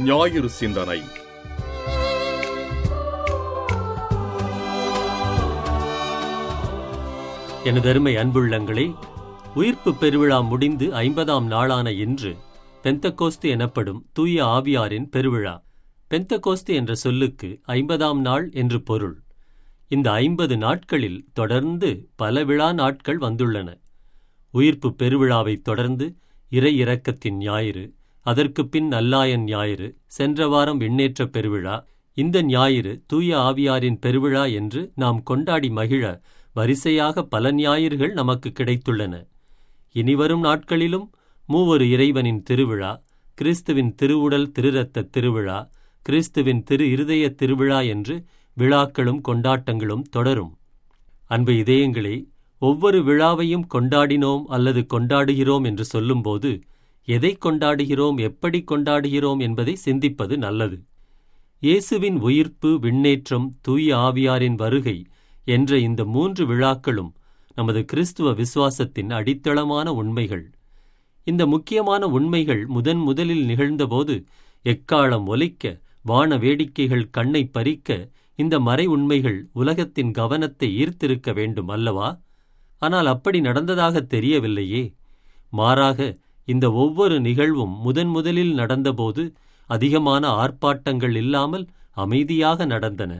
ஞாயிறு சிந்தனை எனதருமை அன்புள்ளங்களே உயிர்ப்பு பெருவிழா முடிந்து ஐம்பதாம் நாளான இன்று பெந்தகோஸ்து எனப்படும் தூய ஆவியாரின் பெருவிழா பெந்தகோஸ்து என்ற சொல்லுக்கு ஐம்பதாம் நாள் என்று பொருள் இந்த ஐம்பது நாட்களில் தொடர்ந்து பல விழா நாட்கள் வந்துள்ளன உயிர்ப்பு பெருவிழாவைத் தொடர்ந்து இறை இரக்கத்தின் ஞாயிறு அதற்குப் பின் நல்லாயன் ஞாயிறு சென்ற வாரம் விண்ணேற்ற பெருவிழா இந்த ஞாயிறு தூய ஆவியாரின் பெருவிழா என்று நாம் கொண்டாடி மகிழ வரிசையாக பல ஞாயிறுகள் நமக்கு கிடைத்துள்ளன இனிவரும் நாட்களிலும் மூவொரு இறைவனின் திருவிழா கிறிஸ்துவின் திருவுடல் திருரத்த திருவிழா கிறிஸ்துவின் திரு இருதய திருவிழா என்று விழாக்களும் கொண்டாட்டங்களும் தொடரும் அன்பு இதயங்களே ஒவ்வொரு விழாவையும் கொண்டாடினோம் அல்லது கொண்டாடுகிறோம் என்று சொல்லும்போது எதை கொண்டாடுகிறோம் எப்படி கொண்டாடுகிறோம் என்பதை சிந்திப்பது நல்லது இயேசுவின் உயிர்ப்பு விண்ணேற்றம் தூய ஆவியாரின் வருகை என்ற இந்த மூன்று விழாக்களும் நமது கிறிஸ்துவ விசுவாசத்தின் அடித்தளமான உண்மைகள் இந்த முக்கியமான உண்மைகள் முதன் முதலில் நிகழ்ந்தபோது எக்காலம் ஒலிக்க வான வேடிக்கைகள் கண்ணை பறிக்க இந்த மறை உண்மைகள் உலகத்தின் கவனத்தை ஈர்த்திருக்க வேண்டும் அல்லவா ஆனால் அப்படி நடந்ததாக தெரியவில்லையே மாறாக இந்த ஒவ்வொரு நிகழ்வும் முதன் முதலில் நடந்தபோது அதிகமான ஆர்ப்பாட்டங்கள் இல்லாமல் அமைதியாக நடந்தன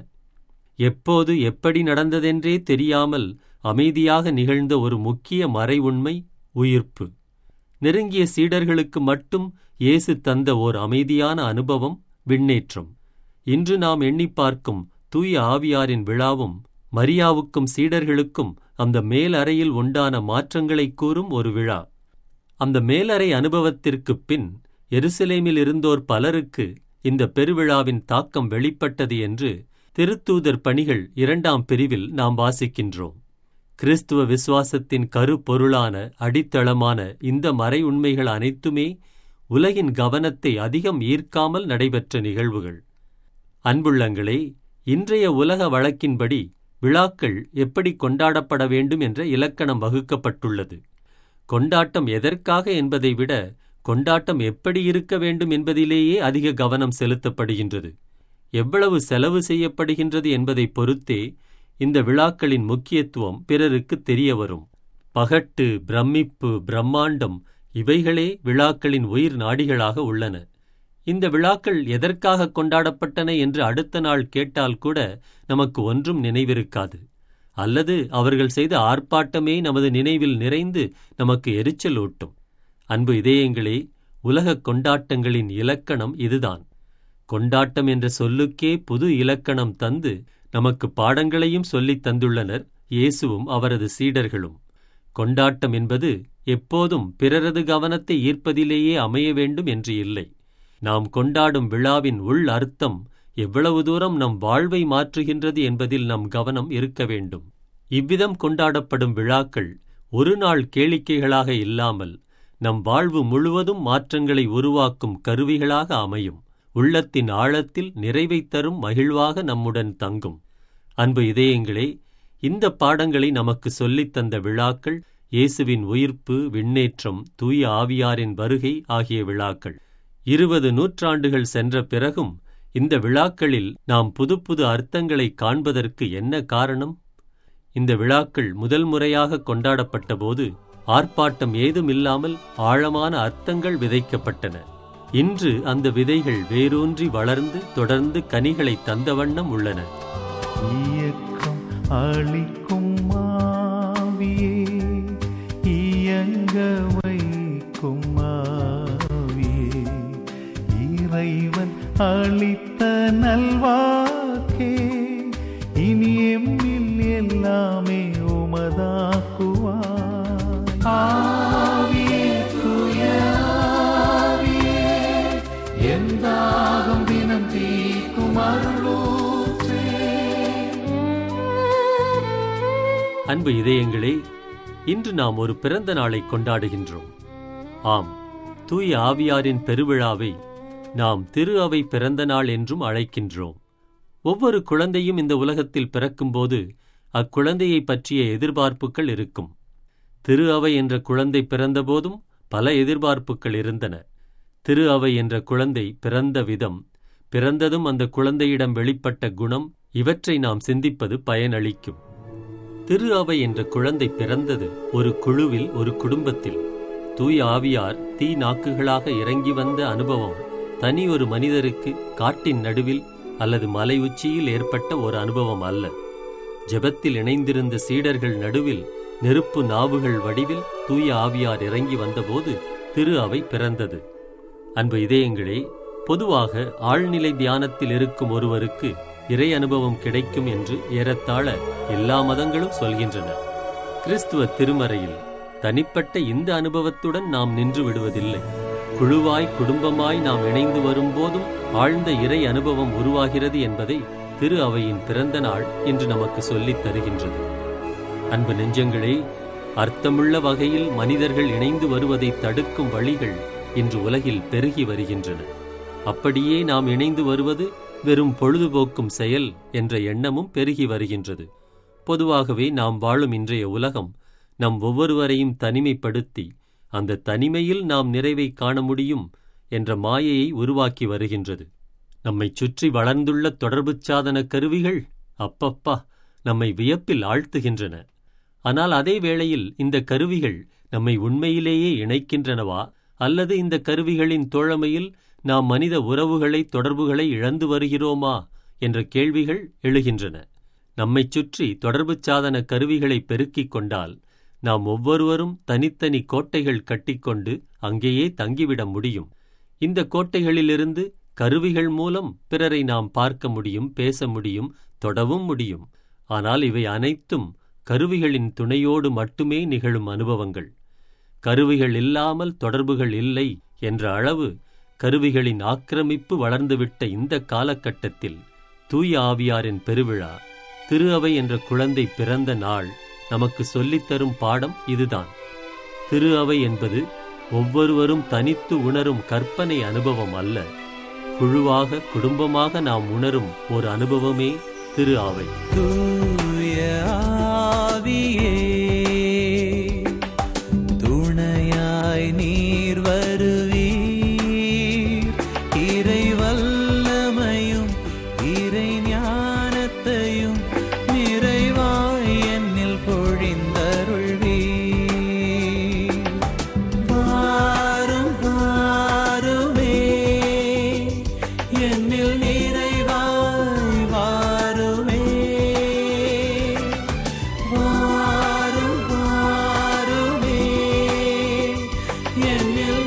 எப்போது எப்படி நடந்ததென்றே தெரியாமல் அமைதியாக நிகழ்ந்த ஒரு முக்கிய மறை உண்மை உயிர்ப்பு நெருங்கிய சீடர்களுக்கு மட்டும் இயேசு தந்த ஓர் அமைதியான அனுபவம் விண்ணேற்றம் இன்று நாம் எண்ணிப் பார்க்கும் தூய ஆவியாரின் விழாவும் மரியாவுக்கும் சீடர்களுக்கும் அந்த மேலறையில் உண்டான மாற்றங்களைக் கூறும் ஒரு விழா அந்த மேலறை அனுபவத்திற்குப் பின் எருசலேமில் இருந்தோர் பலருக்கு இந்த பெருவிழாவின் தாக்கம் வெளிப்பட்டது என்று திருத்தூதர் பணிகள் இரண்டாம் பிரிவில் நாம் வாசிக்கின்றோம் கிறிஸ்துவ விசுவாசத்தின் கருப்பொருளான அடித்தளமான இந்த மறை உண்மைகள் அனைத்துமே உலகின் கவனத்தை அதிகம் ஈர்க்காமல் நடைபெற்ற நிகழ்வுகள் அன்புள்ளங்களே இன்றைய உலக வழக்கின்படி விழாக்கள் எப்படி கொண்டாடப்பட வேண்டும் என்ற இலக்கணம் வகுக்கப்பட்டுள்ளது கொண்டாட்டம் எதற்காக என்பதை விட கொண்டாட்டம் எப்படி இருக்க வேண்டும் என்பதிலேயே அதிக கவனம் செலுத்தப்படுகின்றது எவ்வளவு செலவு செய்யப்படுகின்றது என்பதை பொறுத்தே இந்த விழாக்களின் முக்கியத்துவம் பிறருக்கு தெரிய வரும் பகட்டு பிரமிப்பு பிரம்மாண்டம் இவைகளே விழாக்களின் உயிர் நாடிகளாக உள்ளன இந்த விழாக்கள் எதற்காக கொண்டாடப்பட்டன என்று அடுத்த நாள் கேட்டால் கூட நமக்கு ஒன்றும் நினைவிருக்காது அல்லது அவர்கள் செய்த ஆர்ப்பாட்டமே நமது நினைவில் நிறைந்து நமக்கு எரிச்சல் ஊட்டும் அன்பு இதயங்களே உலகக் கொண்டாட்டங்களின் இலக்கணம் இதுதான் கொண்டாட்டம் என்ற சொல்லுக்கே புது இலக்கணம் தந்து நமக்கு பாடங்களையும் சொல்லித் தந்துள்ளனர் இயேசுவும் அவரது சீடர்களும் கொண்டாட்டம் என்பது எப்போதும் பிறரது கவனத்தை ஈர்ப்பதிலேயே அமைய வேண்டும் என்று இல்லை நாம் கொண்டாடும் விழாவின் உள் அர்த்தம் எவ்வளவு தூரம் நம் வாழ்வை மாற்றுகின்றது என்பதில் நம் கவனம் இருக்க வேண்டும் இவ்விதம் கொண்டாடப்படும் விழாக்கள் ஒரு நாள் கேளிக்கைகளாக இல்லாமல் நம் வாழ்வு முழுவதும் மாற்றங்களை உருவாக்கும் கருவிகளாக அமையும் உள்ளத்தின் ஆழத்தில் நிறைவைத் தரும் மகிழ்வாக நம்முடன் தங்கும் அன்பு இதயங்களே இந்த பாடங்களை நமக்கு சொல்லித் தந்த விழாக்கள் இயேசுவின் உயிர்ப்பு விண்ணேற்றம் தூய ஆவியாரின் வருகை ஆகிய விழாக்கள் இருபது நூற்றாண்டுகள் சென்ற பிறகும் இந்த விழாக்களில் நாம் புது புது அர்த்தங்களை காண்பதற்கு என்ன காரணம் இந்த விழாக்கள் முதல் முறையாக கொண்டாடப்பட்டபோது ஆர்ப்பாட்டம் ஏதுமில்லாமல் ஆழமான அர்த்தங்கள் விதைக்கப்பட்டன இன்று அந்த விதைகள் வேரூன்றி வளர்ந்து தொடர்ந்து கனிகளை தந்த வண்ணம் உள்ளன இயக்கம் அளிக்கும் ஆவியே இயங்க வைக்கும் ஆவியே இறைவன் அளித்த நல்வாக்கே இனி எம்மில் எல்லாமே உமதாக்குவார் ஆவியே தூய ஆவியே எந்தாகும் தினம் தீக்கும் அருளூற்றே அன்பு இதயங்களே இன்று நாம் ஒரு பிறந்த நாளை கொண்டாடுகின்றோம் ஆம் தூய ஆவியாரின் பெருவிழாவை நாம் திரு அவை பிறந்த நாள் என்றும் அழைக்கின்றோம் ஒவ்வொரு குழந்தையும் இந்த உலகத்தில் பிறக்கும்போது அக்குழந்தையைப் பற்றிய எதிர்பார்ப்புகள் இருக்கும் திரு அவை என்ற குழந்தை பிறந்தபோதும் பல எதிர்பார்ப்புகள் இருந்தன திரு அவை என்ற குழந்தை பிறந்த விதம் பிறந்ததும் அந்த குழந்தையிடம் வெளிப்பட்ட குணம் இவற்றை நாம் சிந்திப்பது பயனளிக்கும் திரு அவை என்ற குழந்தை பிறந்தது ஒரு குழுவில் ஒரு குடும்பத்தில் தூய ஆவியார் தீ நாக்குகளாக இறங்கி வந்த அனுபவம் தனி ஒரு மனிதருக்கு காட்டின் நடுவில் அல்லது மலை உச்சியில் ஏற்பட்ட ஒரு அனுபவம் அல்ல ஜெபத்தில் இணைந்திருந்த சீடர்கள் நடுவில் நெருப்பு நாவுகள் வடிவில் தூய ஆவியார் இறங்கி வந்தபோது திரு அவை பிறந்தது அன்பு இதயங்களே பொதுவாக ஆழ்நிலை தியானத்தில் இருக்கும் ஒருவருக்கு இறை அனுபவம் கிடைக்கும் என்று ஏறத்தாழ எல்லா மதங்களும் சொல்கின்றன கிறிஸ்துவ திருமறையில் தனிப்பட்ட இந்த அனுபவத்துடன் நாம் நின்று விடுவதில்லை குழுவாய் குடும்பமாய் நாம் இணைந்து வரும்போதும் ஆழ்ந்த இறை அனுபவம் உருவாகிறது என்பதை திரு அவையின் பிறந்த நாள் என்று நமக்கு சொல்லித் தருகின்றது அன்பு நெஞ்சங்களே அர்த்தமுள்ள வகையில் மனிதர்கள் இணைந்து வருவதை தடுக்கும் வழிகள் இன்று உலகில் பெருகி வருகின்றன அப்படியே நாம் இணைந்து வருவது வெறும் பொழுதுபோக்கும் செயல் என்ற எண்ணமும் பெருகி வருகின்றது பொதுவாகவே நாம் வாழும் இன்றைய உலகம் நம் ஒவ்வொருவரையும் தனிமைப்படுத்தி அந்த தனிமையில் நாம் நிறைவை காண முடியும் என்ற மாயையை உருவாக்கி வருகின்றது நம்மைச் சுற்றி வளர்ந்துள்ள தொடர்புச் சாதன கருவிகள் அப்பப்பா நம்மை வியப்பில் ஆழ்த்துகின்றன ஆனால் அதே வேளையில் இந்த கருவிகள் நம்மை உண்மையிலேயே இணைக்கின்றனவா அல்லது இந்த கருவிகளின் தோழமையில் நாம் மனித உறவுகளை தொடர்புகளை இழந்து வருகிறோமா என்ற கேள்விகள் எழுகின்றன நம்மைச் சுற்றி தொடர்புச் சாதன கருவிகளை பெருக்கிக் கொண்டால் நாம் ஒவ்வொருவரும் தனித்தனி கோட்டைகள் கட்டிக்கொண்டு அங்கேயே தங்கிவிட முடியும் இந்த கோட்டைகளிலிருந்து கருவிகள் மூலம் பிறரை நாம் பார்க்க முடியும் பேச முடியும் தொடவும் முடியும் ஆனால் இவை அனைத்தும் கருவிகளின் துணையோடு மட்டுமே நிகழும் அனுபவங்கள் கருவிகள் இல்லாமல் தொடர்புகள் இல்லை என்ற அளவு கருவிகளின் ஆக்கிரமிப்பு வளர்ந்துவிட்ட இந்த காலகட்டத்தில் தூய ஆவியாரின் பெருவிழா திரு அவை என்ற குழந்தை பிறந்த நாள் நமக்கு சொல்லித்தரும் பாடம் இதுதான் திரு அவை என்பது ஒவ்வொருவரும் தனித்து உணரும் கற்பனை அனுபவம் அல்ல குழுவாக குடும்பமாக நாம் உணரும் ஒரு அனுபவமே திரு அவை தூய ஆவியே துணையாய் நீர் வருவீர் இறை வல்லமையும் இறை ஞானத்தையும் நிறைவாய் என்னில் பொழிந்தருள்வீர் வாரும் வாருமே என்னில் நிறைவாய் வாருமே வாரும் வாருமே என்னில்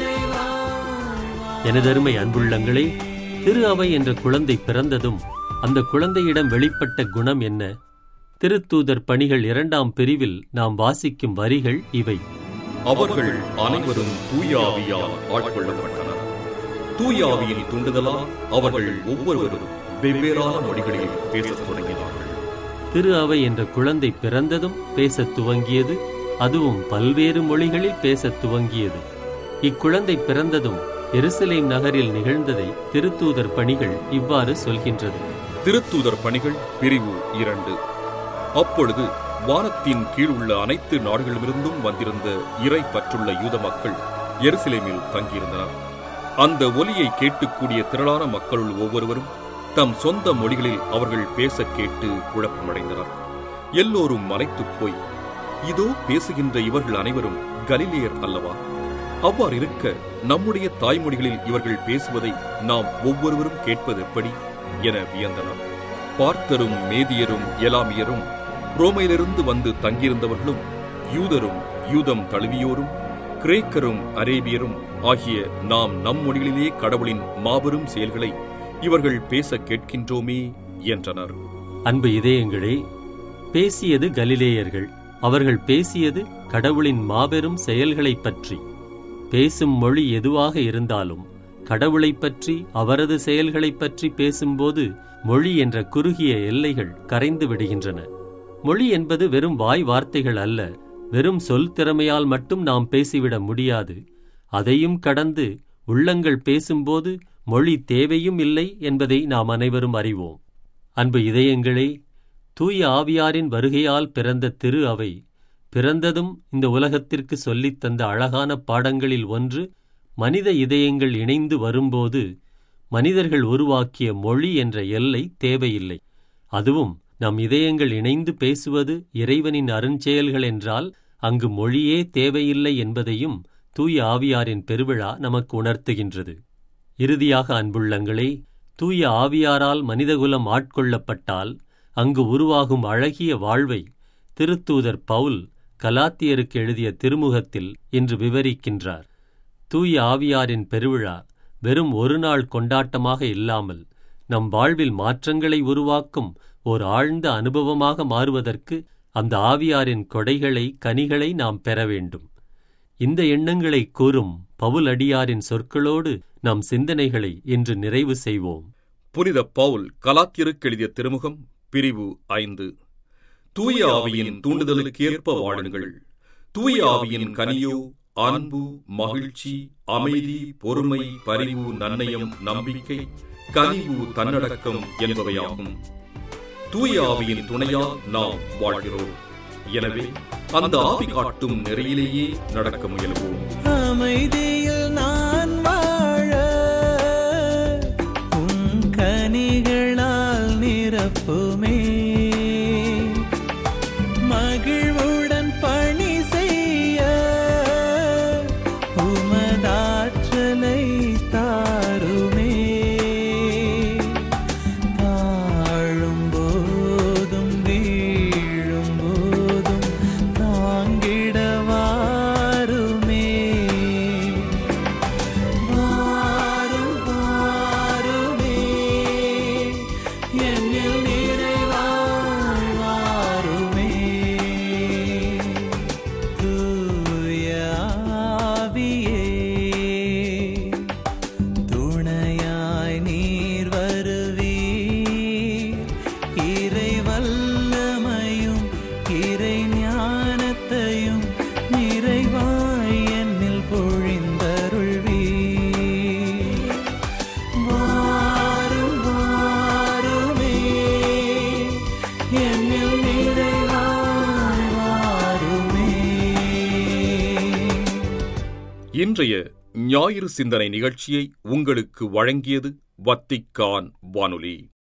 நிறைவாய் எனதருமை அன்புள்ளங்களே திரு அவை என்ற குழந்தை பிறந்ததும் அந்த குழந்தையிடம் வெளிப்பட்ட குணம் என்ன திருத்தூதர் பணிகள் இரண்டாம் பிரிவில் நாம் வாசிக்கும் வரிகள் இவை அவர்கள் அனைவரும் தூயாவியால் ஆட்கொள்ளப்பட்டனர் தூயாவியின் தூண்டுதலால் அவர்கள் ஒவ்வொருவரும் வெவ்வேறான மொழிகளில் பேசத் தொடங்கினார்கள் திரு அவை என்ற குழந்தை பிறந்ததும் பேசத் துவங்கியது அதுவும் பல்வேறு மொழிகளில் பேசத் துவங்கியது இக்குழந்தை பிறந்ததும் எருசலேம் நகரில் நிகழ்ந்ததை திருத்தூதர் பணிகள் இவ்வாறு சொல்கின்றது திருத்தூதர் பணிகள் பிரிவு இரண்டு அப்பொழுது வானத்தின் கீழ் உள்ள அனைத்து நாடுகளிலிருந்தும் வந்திருந்த இறை பற்றுள்ள யூத மக்கள் எருசலேமில் தங்கியிருந்தனர் அந்த ஒலியை கேட்டுக்கூடிய திரளான மக்களுள் ஒவ்வொருவரும் தம் சொந்த மொழிகளில் அவர்கள் பேசக் கேட்டு குழப்பமடைந்தனர் எல்லோரும் மலைத்துப் போய் இதோ பேசுகின்ற இவர்கள் அனைவரும் கலிலேயர் அல்லவா அவ்வாறு இருக்க நம்முடைய தாய்மொழிகளில் இவர்கள் பேசுவதை நாம் ஒவ்வொருவரும் கேட்பது எப்படி என வியந்தனர் பார்த்தரும் மேதியரும் எலாமியரும் ரோமையிலிருந்து வந்து தங்கியிருந்தவர்களும் யூதரும் யூதம் தழுவியோரும் கிரேக்கரும் அரேபியரும் ஆகிய நாம் நம் மொழிகளிலே கடவுளின் மாபெரும் செயல்களை இவர்கள் பேசக் கேட்கின்றோமே என்றனர் அன்பு இதயங்களே பேசியது கலிலேயர்கள் அவர்கள் பேசியது கடவுளின் மாபெரும் செயல்களைப் பற்றி பேசும் மொழி எதுவாக இருந்தாலும் கடவுளைப் பற்றி அவரது செயல்களைப் பற்றி பேசும்போது மொழி என்ற குறுகிய எல்லைகள் கரைந்து விடுகின்றன மொழி என்பது வெறும் வாய் வார்த்தைகள் அல்ல வெறும் சொல் திறமையால் மட்டும் நாம் பேசிவிட முடியாது அதையும் கடந்து உள்ளங்கள் பேசும்போது மொழி தேவையும் இல்லை என்பதை நாம் அனைவரும் அறிவோம் அன்பு இதயங்களே தூய ஆவியாரின் வருகையால் பிறந்த திரு அவை பிறந்ததும் இந்த உலகத்திற்கு சொல்லித் தந்த அழகான பாடங்களில் ஒன்று மனித இதயங்கள் இணைந்து வரும்போது மனிதர்கள் உருவாக்கிய மொழி என்ற எல்லை தேவையில்லை அதுவும் நம் இதயங்கள் இணைந்து பேசுவது இறைவனின் அருஞ்செயல்கள் என்றால் அங்கு மொழியே தேவையில்லை என்பதையும் தூய ஆவியாரின் பெருவிழா நமக்கு உணர்த்துகின்றது இறுதியாக அன்புள்ளங்களே தூய ஆவியாரால் மனிதகுலம் ஆட்கொள்ளப்பட்டால் அங்கு உருவாகும் அழகிய வாழ்வை திருத்தூதர் பவுல் கலாத்தியருக்கு எழுதிய திருமுகத்தில் இன்று விவரிக்கின்றார் தூய ஆவியாரின் பெருவிழா வெறும் ஒரு நாள் கொண்டாட்டமாக இல்லாமல் நம் வாழ்வில் மாற்றங்களை உருவாக்கும் ஓர் ஆழ்ந்த அனுபவமாக மாறுவதற்கு அந்த ஆவியாரின் கொடைகளை கனிகளை நாம் பெற வேண்டும் இந்த எண்ணங்களை கூறும் பவுல் அடியாரின் சொற்களோடு நம் சிந்தனைகளை இன்று நிறைவு செய்வோம் புனித பவுல் கலாத்தியருக்கு எழுதிய திருமுகம் பிரிவு ஐந்து தூய ஆவியின் தூண்டுதலுக்கேற்ப வாழுங்கள் தூய ஆவியின் கனியோ அன்பு மகிழ்ச்சி அமைதி பொறுமை பரிவு நன்னயம் நம்பிக்கை கனிவு தன்னடக்கம் என்பவையாகும் தூய ஆவியின் துணையால் நாம் வாழ்கிறோம் எனவே அந்த ஆவி காட்டும் நெறியிலேயே நடக்க முயல்வோம் அமைதியில் நான் வாழ உம் கனிகளால் நிரப்புமே மகிழ்வுடன் பணி செய்ய உமதாற்றலை தாருமே தாழும் போதும் வீழும் போதும் தாங்கிட வாருமே வாரும் வாருமே என்னில் நிறைவாய் வாருமே தூய ஆவியே துணையாய் நீர் வருவீர் இறை வல்லமையும் இறை ஞானத்தையும் நிறைவாய் என்னில் பொழிந்தருள்வீர் வாரும் வாருமே என்னில் நிறைவாய் வாருமே இன்றைய ஞாயிறு சிந்தனை நிகழ்ச்சியை உங்களுக்கு வழங்கியது வத்திக்கான் வானொலி